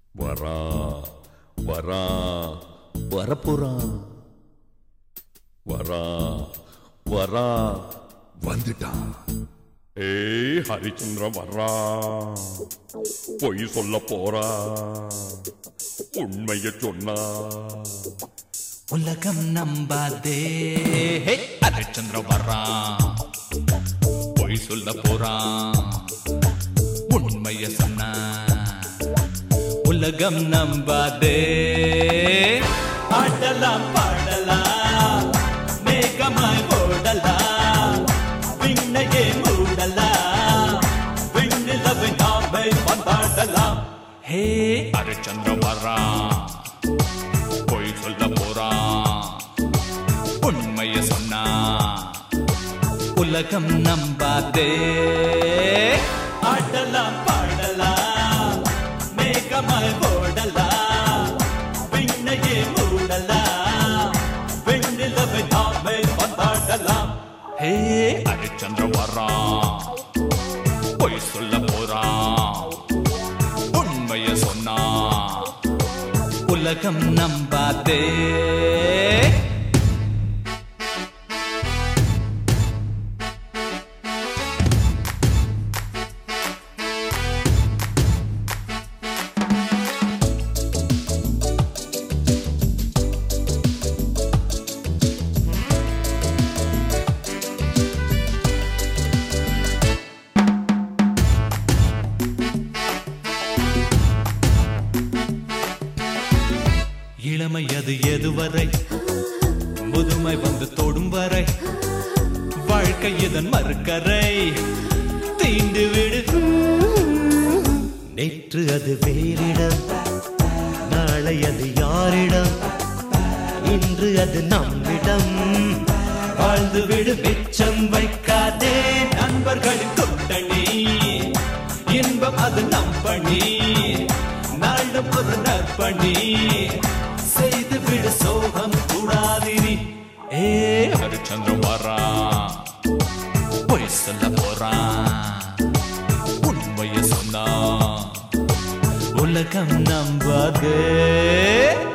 வரா வரா வரப்புறா வரா வரா வந்துட்டான் ஏய் ஹரிச்சந்திர வர்றா பொய் சொல்ல போறா உண்மைய சொன்னா உலகம் நம்பாதே ஹே, ஹரிச்சந்திர வர்றான் பொய் சொல்ல போறான் உண்மைய சொன்னா உலகம் நம்பாதே ஆடலாம் பாடலாம் மேகமாய் ஓடலாம் விண்ணையே மூடலாம் விண்ணிலவை நாமை பந்தாடலாம் ஹே ஹரிச்சந்திர வர்றான் பொய் சொல்ல போறான் உண்மைய சொன்னா உலகம் நம்பாதே ஆடலாம் பாடலாம் மேகமாய் ஓடலாம் விண்ணையே மூடலாம் வெண்ணிலவை நாமே பந்தாடலாம் ஹே ஹரிச்சந்திர வர்றான் பொய் சொல்ல போறான் உண்மைய சொன்னா உலகம் நம்பாதே இளமை அது எதுவரை முதுமை வந்து தொடும் வரை வாழ்க்கை இதன் மறுக்கரை தீண்டு விடு நேற்று அது வேறிடம் நாளை அது யாரிடம் இன்று அது நம்மிடம் வாழ்ந்து விடு மிச்சம் வைக்காதே நண்பர்களின் கூட்டணி இன்பம் அது நம் பணி நாளும் ஒரு நற்பணி செய்து விடு சோகம் கூடாதிரி ஏ ஹரிச்சந்திரன் வர்றான் பொய் சொல்ல போறான் உண்மைய சொன்னா உலகம் நம்பாதே